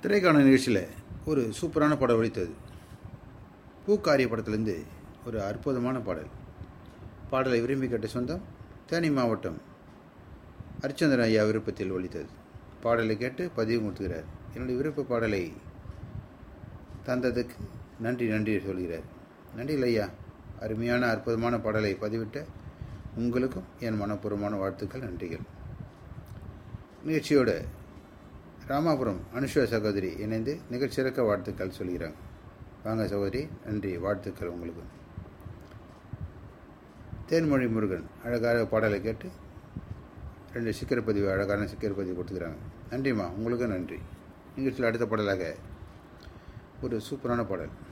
திரைக்கான நிகழ்ச்சியில் ஒரு சூப்பரான படம் ஒழித்தது பூக்காரிய படத்துலேருந்து ஒரு அற்புதமான பாடல் பாடலை விரும்பி கேட்ட சொந்தம் தேனி மாவட்டம் ஹரிச்சந்திரன் ஐயா விருப்பத்தில் ஒழித்தது பாடலை கேட்டு பதிவு கொடுத்துக்கிறார் என்னுடைய விருப்ப பாடலை தந்ததுக்கு நன்றி நன்றி சொல்கிறார் நன்றி ஐயா அருமையான அற்புதமான பாடலை பதிவிட்ட உங்களுக்கும் என் மனப்பூர்வமான வாழ்த்துக்கள் நன்றிகள் நிகழ்ச்சியோட ராமாபுரம் அனுஷ்வா சகோதரி இணைந்து நிகழ்ச்சிறக்க வாழ்த்துக்கள் சொல்கிறாங்க வாங்க சகோதரி நன்றி வாழ்த்துக்கள் உங்களுக்கு தேன்மொழி முருகன் அழகான பாடலை கேட்டு ரெண்டு சிக்கர பதிவு அழகான சிக்கர பதிவு கொடுத்துக்கிறாங்க நன்றிம்மா உங்களுக்கும் நன்றி நிகழ்ச்சியில் அடுத்த பாடலாக ஒரு சூப்பரான பாடல்